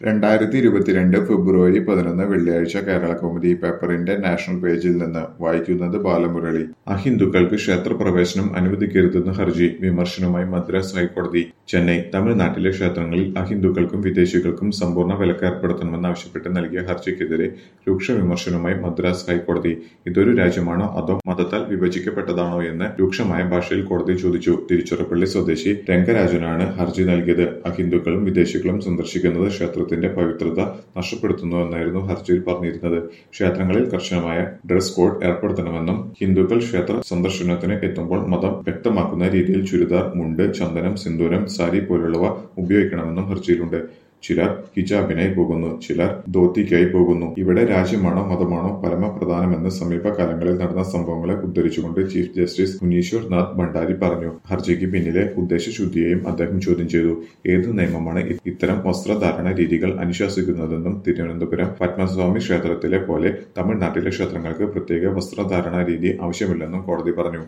രണ്ടായിരത്തി ഇരുപത്തിരണ്ട് ഫെബ്രുവരി പതിനൊന്ന് വെള്ളിയാഴ്ച കേരളകൗമുദി പേപ്പറിന്റെ നാഷണൽ പേജിൽ നിന്ന് വായിക്കുന്നത് ബാലമുരളി അഹിന്ദുക്കൾക്ക് ക്ഷേത്രപ്രവേശനം അനുവദിക്കരുതെന്ന് ഹർജി വിമർശനവുമായി മദ്രാസ് ഹൈക്കോടതി ചെന്നൈ തമിഴ്നാട്ടിലെ ക്ഷേത്രങ്ങളിൽ അഹിന്ദുക്കൾക്കും വിദേശികൾക്കും സമ്പൂർണ്ണ വിലക്ക് ഏർപ്പെടുത്തണമെന്നാവശ്യപ്പെട്ട് നൽകിയ ഹർജിക്കെതിരെ രൂക്ഷ വിമർശനവുമായി മദ്രാസ് ഹൈക്കോടതി ഇതൊരു രാജ്യമാണോ അതോ മതത്താൽ വിഭജിക്കപ്പെട്ടതാണോ എന്ന് രൂക്ഷമായ ഭാഷയിൽ കോടതി ചോദിച്ചു തിരുച്ചിറപ്പള്ളി സ്വദേശി രംഗരാജനാണ് ഹർജി നൽകിയത് അഹിന്ദുക്കളും വിദേശികളും സന്ദർശിക്കുന്നത് ക്ഷേത്രത്തിന്റെ പവിത്രത നഷ്ടപ്പെടുത്തുന്നുവെന്നായിരുന്നു ഹർജിയിൽ പറഞ്ഞിരുന്നത് ക്ഷേത്രങ്ങളിൽ കർശനമായ ഡ്രസ് കോഡ് ഏർപ്പെടുത്തണമെന്നും ഹിന്ദുക്കൾ ക്ഷേത്ര സന്ദർശനത്തിന് എത്തുമ്പോൾ മതം വ്യക്തമാക്കുന്ന രീതിയിൽ ചുരിദാർ മുണ്ട് ചന്ദനം സിന്ദൂരം സാരി പോലുള്ളവ ഉപയോഗിക്കണമെന്നും ഹർജിയിലുണ്ട് ചിലർ ഹിജാബിനായി പോകുന്നു ചിലർ ധോത്തിക്കായി പോകുന്നു ഇവിടെ രാജ്യമാണോ മതമാണോ പരമപ്രധാനമെന്ന് സമീപകാലങ്ങളിൽ നടന്ന സംഭവങ്ങളെ ഉദ്ധരിച്ചുകൊണ്ട് ചീഫ് ജസ്റ്റിസ് മുനീശ്വർ നാഥ് ഭണ്ഡാരി പറഞ്ഞു ഹർജിക്ക് പിന്നിലെ ഉദ്ദേശശുദ്ധിയെയും അദ്ദേഹം ചോദ്യം ചെയ്തു ഏത് നിയമമാണ് ഇ- ഇത്തരം വസ്ത്രധാരണ രീതികൾ അനുശാസിക്കുന്നതെന്നും തിരുവനന്തപുരം പത്മസ്വാമി ക്ഷേത്രത്തിലെ പോലെ തമിഴ്നാട്ടിലെ ക്ഷേത്രങ്ങൾക്ക് പ്രത്യേക വസ്ത്രധാരണ രീതി ആവശ്യമില്ലെന്നും കോടതി പറഞ്ഞു